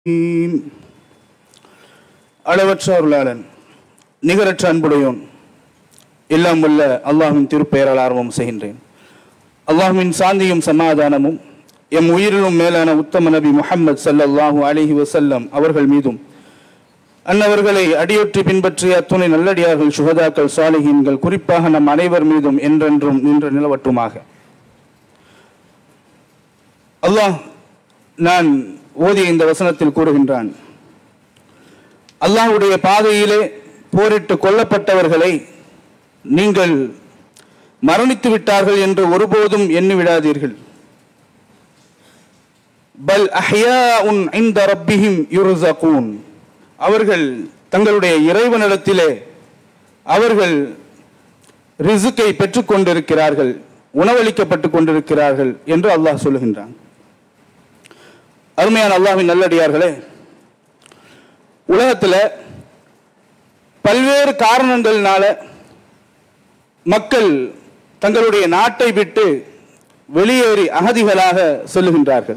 ஈம். அளவற்ற அருளாளன் நிகரற்ற அன்புடையோன் எல்லாம் வல்ல அல்லாஹ்வின் திருப்பெயரால் ஆர்வம் செய்கின்றேன் அல்லாஹ்வின் சாந்தியும் சமாதானமும் எம் உயிரிலும் மேலான உத்தம நபி முஹம்மது ஸல்லல்லாஹு அலைஹி வஸல்லம் அவர்கள் மீதும் அன்னவர்களை அடியொற்றி பின்பற்றிய அத்துணை நல்லடியார்கள் சுகதாக்கள் சாலிஹீன்கள் குறிப்பாக நம் அனைவர் மீதும் என்றென்றும் நின்று நிலவட்டுமாக அல்லாஹ் நான் ஓதிய இந்த வசனத்தில் கூறுகின்றான் அல்லாஹ்வுடைய பாதையிலே போரிட்டு கொல்லப்பட்டவர்களை நீங்கள் மரணித்து விட்டார்கள் என்று ஒருபோதும் எண்ணி விடாதீர்கள் பல் அஹ்யாஉன் இன்த ரப்பிஹிம் யுர்ஸகூன் அவர்கள் தங்களுடைய இறைவனிடத்திலே அவர்கள் ரிசுக்கை பெற்றுக் கொண்டிருக்கிறார்கள் உணவளிக்கப்பட்டுக் கொண்டிருக்கிறார்கள் என்று அல்லாஹ் சொல்லுகின்றான் அருமையான அல்லாஹ்வின் நல்லடியார்களே உலகத்துல பல்வேறு காரணங்கள்னால மக்கள் தங்களுடைய நாட்டை விட்டு வெளியேறி அகதிகளாக செல்லுகின்றார்கள்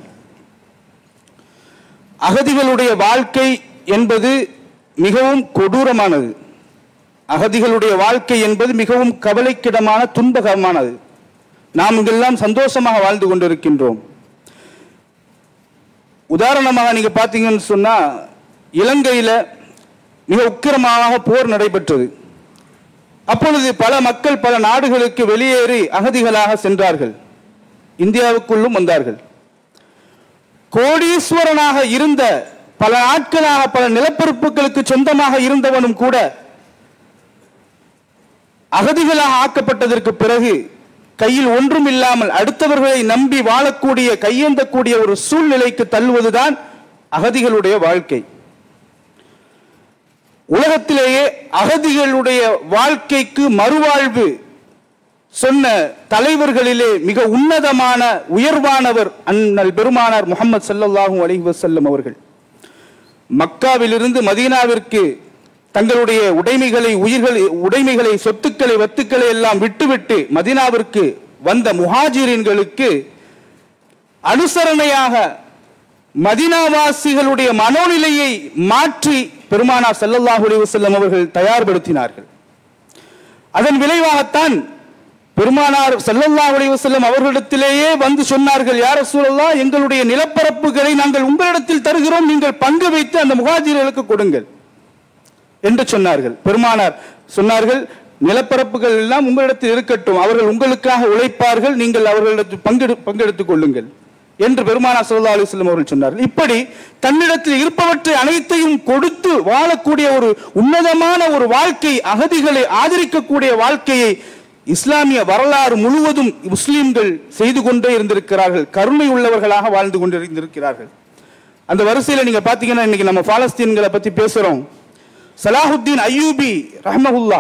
அகதிகளுடைய வாழ்க்கை என்பது மிகவும் கொடூரமானது அகதிகளுடைய வாழ்க்கை என்பது மிகவும் கவலைக்கிடமான துன்பகரமானது நாம் இங்கெல்லாம் சந்தோஷமாக வாழ்ந்து கொண்டிருக்கின்றோம் உதாரணமாக நீங்க பார்த்தீங்கன்னு சொன்னா இலங்கையில மிக உக்கிரமாக போர் நடைபெற்றது அப்பொழுது பல மக்கள் பல நாடுகளுக்கு வெளியேறி அகதிகளாக சென்றார்கள் இந்தியாவுக்குள்ளும் வந்தார்கள் கோடீஸ்வரனாக இருந்த பல நாட்களாக பல நிலப்பரப்புகளுக்கு சொந்தமாக இருந்தவனும் கூட அகதிகளாக ஆக்கப்பட்டதற்கு பிறகு கையில் ஒன்றும் இல்லாமல் அடுத்தவர்களை நம்பி வாழக்கூடிய கையேந்தக்கூடிய ஒரு சூழ்நிலைக்கு தள்ளுவதுதான் அகதிகளுடைய வாழ்க்கை உலகத்திலேயே அகதிகளுடைய வாழ்க்கைக்கு மறுவாழ்வு சொன்ன தலைவர்களிலே மிக உன்னதமான உயர்வானவர் அண்ணல் பெருமானார் முகமது ஸல்லல்லாஹு அலைஹி வஸல்லம் அவர்கள் மக்காவிலிருந்து மதீனாவிற்கு தங்களுடைய உடைமைகளை உயிர்களை உடைமைகளை சொத்துக்களை வத்துக்களை எல்லாம் விட்டுவிட்டு மதீனாவிற்கு வந்த முஹாஜிரின்களுக்கு அனுசரணையாக மதினாவாசிகளுடைய மனோநிலையை மாற்றி பெருமானார் ஸல்லல்லாஹு அலைஹி வஸல்லம் அவர்கள் தயார்படுத்தினார்கள் அதன் விளைவாகத்தான் பெருமானார் ஸல்லல்லாஹு அலைஹி வஸல்லம் அவர்களிடத்திலேயே வந்து சொன்னார்கள் யார் ரசூலல்லாஹ் எங்களுடைய நிலப்பரப்புகளை நாங்கள் உங்களிடத்தில் தருகிறோம் நீங்கள் பங்கு வைத்து அந்த முஹாஜிர்களுக்கு கொடுங்கள் என்று சொன்னார்கள் பெருமானார் சொன்னார்கள் நிலப்பரப்புகள் எல்லாம் உங்களிடத்தில் இருக்கட்டும் அவர்கள் உங்களுக்காக உழைப்பார்கள் நீங்கள் அவர்களிடத்தில் பங்கெடு பங்கெடுத்துக் கொள்ளுங்கள் என்று பெருமானார் ஸல்லல்லாஹு அலைஹி வஸல்லம் அவர்கள் சொன்னார்கள் இப்படி தன்னிடத்தில் இருப்பவற்றை அனைத்தையும் கொடுத்து வாழக்கூடிய ஒரு உன்னதமான ஒரு வாழ்க்கை அகதிகளை ஆதரிக்கக்கூடிய வாழ்க்கையை இஸ்லாமிய வரலாறு முழுவதும் முஸ்லிம்கள் செய்து கொண்டே இருந்திருக்கிறார்கள் கருணை உள்ளவர்களாக வாழ்ந்து கொண்டிருந்திருக்கிறார்கள் அந்த வரிசையில் நீங்க பாத்தீங்கன்னா இன்னைக்கு நம்ம பாலஸ்தீன்களை பத்தி பேசுறோம் சலாஹுத்தீன் அய்யூபி ரஹ்மஹுல்லா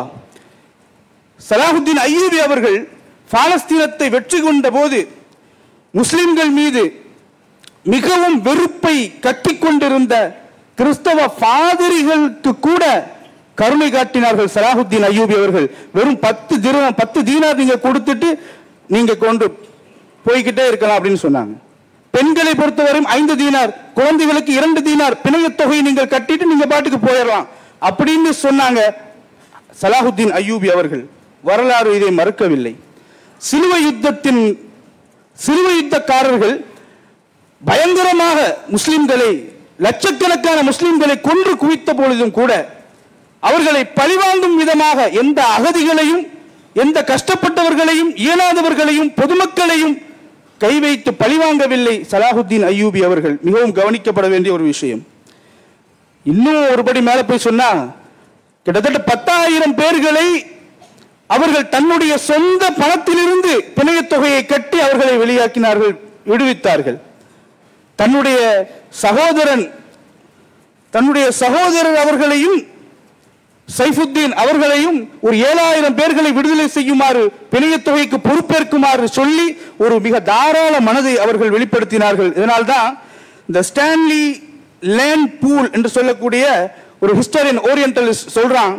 சலாஹுத்தீன் அய்யூபி அவர்கள் பாலஸ்தீனத்தை வெற்றி கொண்ட போது முஸ்லிம்கள் மீது மிகவும் வெறுப்பை கட்டிக்கொண்டிருந்த கிறிஸ்தவ பாதிரிகளுக்கு கூட கருணை காட்டினார்கள் சலாஹுத்தீன் அய்யூபி அவர்கள் வெறும் பத்து திரம் பத்து தீனார் நீங்க கொடுத்துட்டு நீங்க கொண்டு போய்கிட்டே இருக்கலாம் அப்படின்னு சொன்னாங்க பெண்களை பொறுத்தவரையும் ஐந்து தீனார் குழந்தைகளுக்கு இரண்டு தீனார் பிணையத் தொகை நீங்கள் கட்டிட்டு நீங்க பாட்டுக்கு போயிடலாம் அப்படின்னு சொன்னாங்க சலாஹுத்தீன் அய்யூபி அவர்கள் வரலாறு இதை மறுக்கவில்லை சிலுவை யுத்தத்தின் சிலுவை யுத்தக்காரர்கள் பயங்கரமாக முஸ்லிம்களை லட்சக்கணக்கான முஸ்லிம்களை கொன்று குவித்த பொழுதும் கூட அவர்களை பழிவாங்கும் விதமாக எந்த அகதிகளையும் எந்த கஷ்டப்பட்டவர்களையும் இயலாதவர்களையும் பொதுமக்களையும் கை வைத்து பழிவாங்கவில்லை சலாஹுத்தீன் அய்யூபி அவர்கள் மிகவும் கவனிக்கப்பட வேண்டிய ஒரு விஷயம் இன்னும் ஒருபடி மேல போய் சொன்னா கிட்டத்தட்ட பத்தாயிரம் பேர்களை அவர்கள் தன்னுடைய சொந்த பணத்திலிருந்து பிணையத் தொகையை கட்டி அவர்களை வெளியாக்கினார்கள் விடுவித்தார்கள் தன்னுடைய சகோதரன் தன்னுடைய சகோதரர் அவர்களையும் சைஃபுத்தீன் அவர்களையும் ஒரு ஏழாயிரம் பேர்களை விடுதலை செய்யுமாறு பிணையத் தொகைக்கு பொறுப்பேற்குமாறு சொல்லி ஒரு மிக தாராள மனதை அவர்கள் வெளிப்படுத்தினார்கள் இதனால்தான் இந்த ஸ்டான்லி லேண்ட் பூல் என்று சொல்லக்கூடிய ஒரு ஹிஸ்டரியன் ஓரியன்டலிஸ்ட் சொல்றான்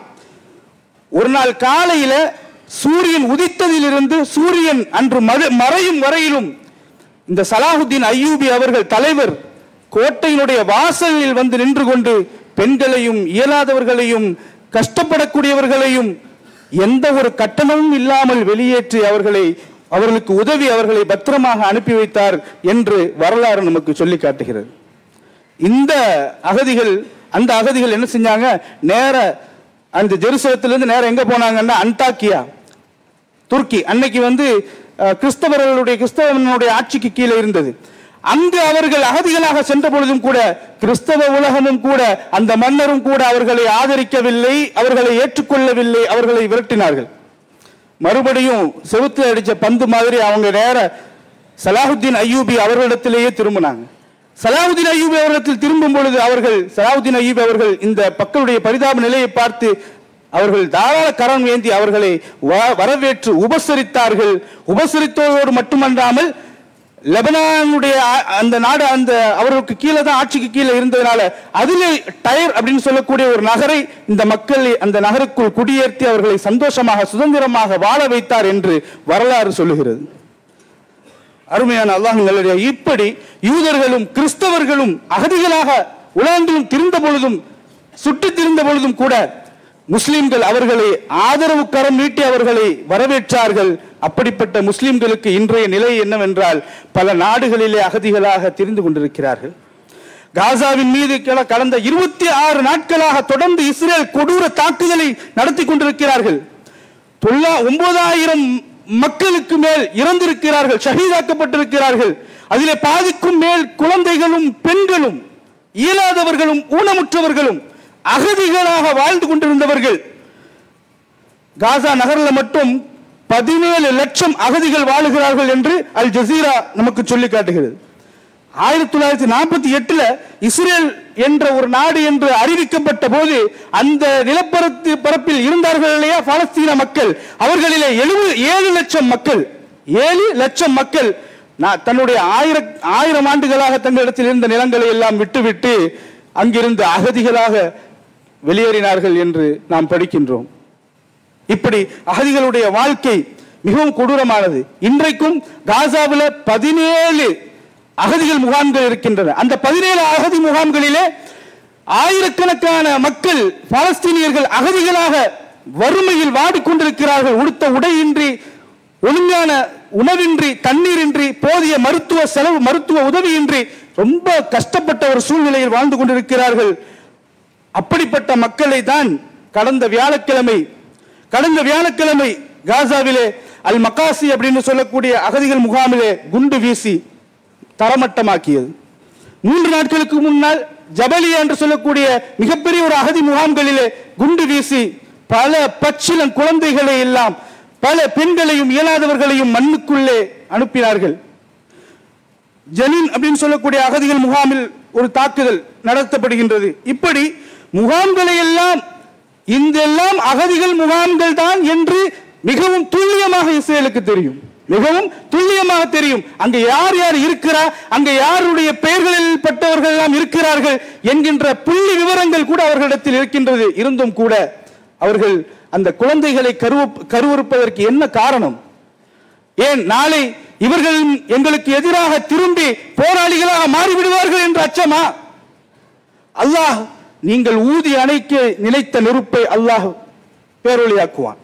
ஒரு நாள் காலையில சூரியன் உதித்ததிலிருந்து சூரியன் அன்று மறு- மறையும் வரையிலும் இந்த சலாஹுத்தீன் அய்யூபி அவர்கள் தலைவர் கோட்டையினுடைய வாசலில் வந்து நின்று கொண்டு பெண்களையும் இயலாதவர்களையும் கஷ்டப்படக்கூடியவர்களையும் எந்த ஒரு கட்டணமும் இல்லாமல் வெளியேற்றி அவர்களை அவர்களுக்கு உதவி அவர்களை பத்திரமாக அனுப்பி வைத்தார் என்று வரலாறு நமக்கு சொல்லி காட்டுகிறது இந்த அகதிகள் அந்த அகதிகள் என்ன செஞ்சாங்க நேர அந்த ஜெருசலத்திலிருந்து நேரம் எங்க போனாங்கன்னா அன்டாக்கியா துருக்கி அன்னைக்கு வந்து அஹ், கிறிஸ்தவர்களுடைய கிறிஸ்தவனுடைய ஆட்சிக்கு கீழே இருந்தது அங்கு அவர்கள் அகதிகளாக சென்ற பொழுதும் கூட கிறிஸ்தவ உலகமும் கூட அந்த மன்னரும் கூட அவர்களை ஆதரிக்கவில்லை அவர்களை ஏற்றுக்கொள்ளவில்லை அவர்களை விரட்டினார்கள் மறுபடியும் செவுத்துல அடிச்ச பந்து மாதிரி அவங்க நேர சலாஹுத்தீன் ஐயூபி அவர்களிடத்திலேயே திரும்பினாங்க சலாஹுத்தீன் ஐயூபி அவர்களிடத்தில் திரும்பும் பொழுது அவர்கள் சலாஹுத்தீன் ஐயூபி அவர்கள் இந்த மக்களுடைய பரிதாப நிலையை பார்த்து அவர்கள் தாராள கரம் ஏந்தி அவர்களை வ- வரவேற்று உபசரித்தார்கள் உபசரித்ததோடு மட்டுமன்றாமல் லெபனானுடைய ஆ- அந்த நாடு அந்த அவர்களுக்கு கீழே தான் ஆட்சிக்கு கீழே இருந்ததுனால அதிலே டயர் அப்படின்னு சொல்லக்கூடிய ஒரு நகரை இந்த மக்கள் அந்த நகருக்குள் குடியேற்றி அவர்களை சந்தோஷமாக சுதந்திரமாக வாழ வைத்தார் என்று வரலாறு சொல்லுகிறது அருமையான அல்லாஹ் நல்லடியா இப்படி யூதர்களும் கிறிஸ்தவர்களும் அகதிகளாக உலகெங்கிலும் திரிந்த பொழுதும் சுற்றித் திரிந்த பொழுதும் கூட முஸ்லிம்கள் அவர்களை ஆதரவு கரம் நீட்டி அவர்களை வரவேற்றார்கள் அப்படிப்பட்ட முஸ்லிம்களுக்கு இன்றைய நிலை என்னவென்றால் பல நாடுகளிலே அகதிகளாக திரிந்து கொண்டிருக்கிறார்கள் காசாவின் மீது கிள- கடந்த இருபத்தி ஆறு நாட்களாக தொடர்ந்து இஸ்ரேல் கொடூர தாக்குதலை நடத்தி கொண்டிருக்கிறார்கள் தொள்ளா ஒன்பதாயிரம் மக்களுக்கு மேல் இறந்திருக்கிறார்கள் ஷஹீதாக்கப்பட்டிருக்கிறார்கள் அதிலே பாதிக்கும் மேல் குழந்தைகளும் பெண்களும் இயலாதவர்களும் ஊனமுற்றவர்களும் அகதிகளாக வாழ்ந்து கொண்டிருந்தவர்கள் காசா நகர்ல மட்டும் பதினேழு லட்சம் அகதிகள் வாழுகிறார்கள் என்று அல் ஜசீரா நமக்கு சொல்லி காட்டுகிறது ஆயிரத்தி தொள்ளாயிரத்தி நாற்பத்தி எட்டுல இஸ்ரேல் என்ற ஒரு நாடு என்று அறிவிக்கப்பட்ட போது அந்த நிலப்பரத்து பரப்பில் இருந்தார்கள் இல்லையா பாலஸ்தீன மக்கள் அவர்களிலே எழுபது ஏழு லட்சம் மக்கள் ஏழு லட்சம் மக்கள் நான் தன்னுடைய ஆயிர ஆயிரம் ஆண்டுகளாக தங்களிடத்தில் இருந்த நிலங்களை எல்லாம் விட்டுவிட்டு அங்கிருந்து அகதிகளாக வெளியேறினார்கள் என்று நாம் படிக்கின்றோம் இப்படி அகதிகளுடைய வாழ்க்கை மிகவும் கொடூரமானது இன்றைக்கும் காசாவில் பதினேழு அகதிகள் முகாம்கள் இருக்கின்றன அந்த பதினேழு அகதி முகாம்களிலே ஆயிரக்கணக்கான மக்கள் பாலஸ்தீனியர்கள் அகதிகளாக வறுமையில் வாடிக்கொண்டிருக்கிறார்கள் உடுத்த உடையின்றி ஒழுங்கான உணவின்றி தண்ணீரின்றி போதிய மருத்துவ செலவு மருத்துவ உதவியின்றி ரொம்ப கஷ்டப்பட்ட ஒரு சூழ்நிலையில் வாழ்ந்து கொண்டிருக்கிறார்கள் அப்படிப்பட்ட மக்களை தான் கடந்த வியாழக்கிழமை கடந்த வியாழக்கிழமை காசாவிலே அல் மக்காசி அப்படின்னு சொல்லக்கூடிய அகதிகள் முகாமிலே குண்டு வீசி தரமட்டமாக்கியது மூன்று நாட்களுக்கு முன்னால் ஜபலியா என்று சொல்லக்கூடிய மிகப்பெரிய ஒரு அகதி முகாம்களிலே குண்டு வீசி பல பச்சிலம் குழந்தைகளை எல்லாம் பல பெண்களையும் இயலாதவர்களையும் மண்ணுக்குள்ளே அனுப்பினார்கள் ஜனீன் அப்படின்னு சொல்லக்கூடிய அகதிகள் முகாமில் ஒரு தாக்குதல் நடத்தப்படுகின்றது இப்படி முகாம்களை எல்லாம் இந்த எல்லாம் அகதிகள் முகாம்கள் தான் என்று மிகவும் துல்லியமாக இஸ்ரேலுக்கு தெரியும் மிகவும் துல்லியமாக தெரியும் அங்க யார் யார் இருக்கிறார் அங்க யாருடைய பெயர்களில் பட்டவர்கள் எல்லாம் இருக்கிறார்கள் என்கின்ற புள்ளி விவரங்கள் கூட அவர்களிடத்தில் இருக்கின்றது இருந்தும் கூட அவர்கள் அந்த குழந்தைகளை கருவ கருவறுப்பதற்கு என்ன காரணம் ஏன் நாளை இவர்கள் எங்களுக்கு எதிராக திரும்பி போராளிகளாக மாறிவிடுவார்கள் என்ற அச்சமா அல்லாஹ் நீங்கள் ஊதி அணைக்க நினைத்த நெருப்பை அல்லாஹ் பேரொழியாக்குவான்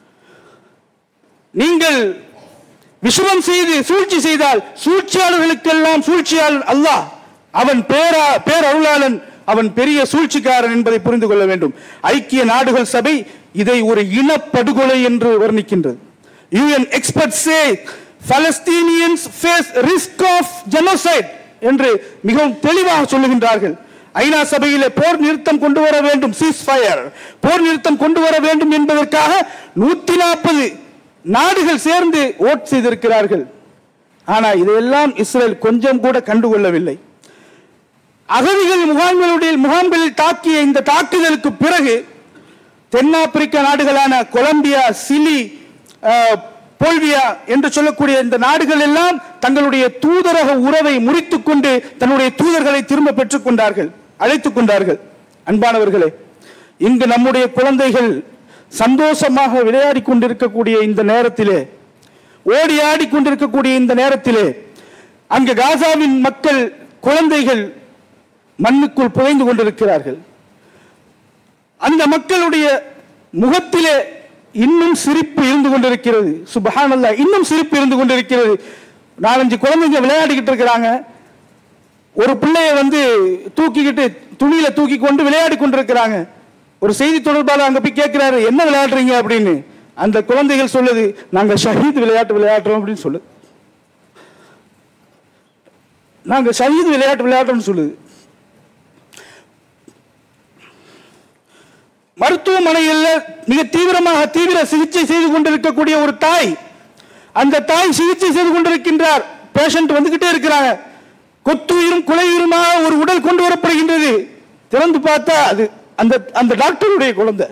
நீங்கள் விஷமம் செய்து சூழ்ச்சி செய்தால் சூழ்ச்சியாளர்களுக்கெல்லாம் சூழ்ச்சியாளன் அல்லாஹ் அவன் பேரா பேரருளாளன் அவன் பெரிய சூழ்ச்சிக்காரன் என்பதை புரிந்து கொள்ள வேண்டும் ஐக்கிய நாடுகள் சபை இதை ஒரு இனப்படுகொலை என்று வர்ணிக்கின்றது UN expert say Palestinians face risk of genocide என்று மிகவும் தெளிவாக சொல்லுகின்றார்கள் ஐநா சபையிலே போர் நிறுத்தம் கொண்டு வர வேண்டும் சீஸ் ஃபயர் போர் நிறுத்தம் கொண்டு வர வேண்டும் என்பதற்காக நூத்தி நாற்பது நாடுகள் சேர்ந்து ஓட் செய்திருக்கிறார்கள் ஆனா இதையெல்லாம் இஸ்ரேல் கொஞ்சம் கூட கண்டுகொள்ளவில்லை அகதிகள் முகாம்களுடைய முகாம்களில் தாக்கிய இந்த தாக்குதலுக்கு பிறகு தென்னாப்பிரிக்க நாடுகளான கொலம்பியா சிலி அஹ், போல்வியா என்று சொல்லக்கூடிய இந்த நாடுகள் எல்லாம் தங்களுடைய தூதரக உறவை முறித்துக் கொண்டு தன்னுடைய தூதர்களை திரும்ப பெற்றுக் கொண்டார்கள் அழைத்துக் கொண்டார்கள் அன்பானவர்களே இங்கு நம்முடைய குழந்தைகள் சந்தோஷமாக விளையாடி கொண்டிருக்கக்கூடிய இந்த நேரத்திலே ஓடி ஆடி கொண்டிருக்கக்கூடிய இந்த நேரத்திலே அங்கு காசாவின் மக்கள் குழந்தைகள் மண்ணுக்குள் புதைந்து கொண்டிருக்கிறார்கள் அந்த மக்களுடைய முகத்திலே இன்னும் சிரிப்பு இருந்து கொண்டிருக்கிறது சுபஹானல்லாஹ் இன்னும் சிரிப்பு இருந்து கொண்டிருக்கிறது நாலஞ்சு குழந்தைங்க விளையாடிக்கிட்டு இருக்கிறாங்க ஒரு பிள்ளைய வந்து தூக்கிக்கிட்டு துணியில தூக்கி கொண்டு விளையாடி கொண்டிருக்கிறாங்க ஒரு செய்தி தொடர்பாளர் அங்க போய் கேட்கிறாரு என்ன விளையாடுறீங்க அப்படின்னு அந்த குழந்தைகள் சொல்லுது நாங்க ஷஹீத் விளையாட்டு விளையாடுறோம் அப்படின்னு சொல்லுது நாங்க ஷஹீத் விளையாட்டு விளையாடுறோம்னு சொல்லுது மருத்துவமனையில் மிக தீவிரமாக தீவிர சிகிச்சை செய்து கொண்டிருக்கக்கூடிய ஒரு தாய் அந்த தாய் சிகிச்சை செய்து கொண்டிருக்கின்றார் பேஷண்ட் வந்துகிட்டே இருக்கிறாங்க கொத்துயிரும் குலையுயிருமாக ஒரு உடல் கொண்டு வரப்படுகின்றது திறந்து பார்த்தா அது அந்த அந்த டாக்டருடைய குழந்தை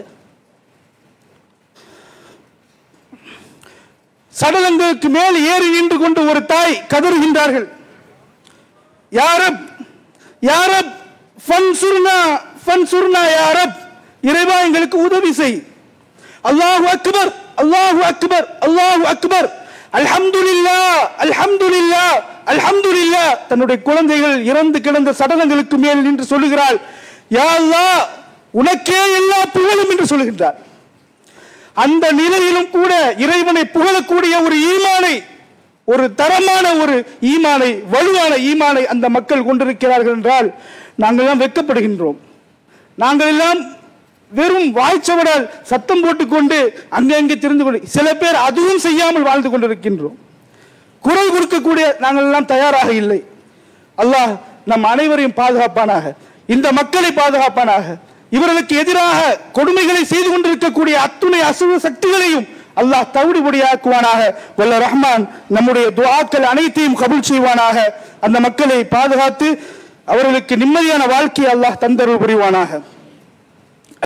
சடலங்களுக்கு மேல் ஏறி நின்று கொண்டு ஒரு தாய் கதறுகின்றார்கள் யாரப் யாரப் ஃபன்சுர்னா ஃபன்சுர்னா யாரப் இறைவா எங்களுக்கு உதவி செய் அல்லாஹு அக்பர் அல்லாஹு அக்பர் அல்லாஹு அக்பர் அல்ஹம்துலில்லா அல்ஹம்துலில்லா அல்ஹம்துலில்லா தன்னுடைய குழந்தைகள் இறந்து கிடந்த சடலங்களுக்கு மேல் நின்று சொல்லுகிறாள் யா அல்லாஹ் உனக்கே எல்லா புகழும் என்று சொல்லுகின்றார் அந்த நிலையிலும் கூட இறைவனை புகழக்கூடிய ஒரு ஈமானை ஒரு தரமான ஒரு ஈமானை வலுவான ஈமானை அந்த மக்கள் கொண்டிருக்கிறார்கள் என்றால் நாங்கள் எல்லாம் வெட்கப்படுகின்றோம் நாங்கள் எல்லாம் வெறும் வாய்ச்சவடால் சத்தம் போட்டுக்கொண்டு அங்கங்கே திரிந்து கொண்டு சில பேர் அதுவும் செய்யாமல் வாழ்ந்து கொண்டிருக்கின்றோம் குரல் கொடுக்கக்கூடிய நாங்கள் எல்லாம் தயாராக இல்லை அல்லாஹ் நம் அனைவரையும் பாதுகாப்பானாக இந்த மக்களை பாதுகாப்பானாக இவர்களுக்கு எதிராக கொடுமைகளை செய்து கொண்டிருக்கக்கூடிய அத்துணை அசுர சக்திகளையும் அல்லாஹ் தவிடு பொடியாக்குவானாக வல்ல ரஹ்மான் நம்முடைய துஆக்கள் அனைத்தையும் கபூல் செய்வானாக அந்த மக்களை பாதுகாத்து அவர்களுக்கு நிம்மதியான வாழ்க்கையை அல்லாஹ் தந்தருள் புரிவானாக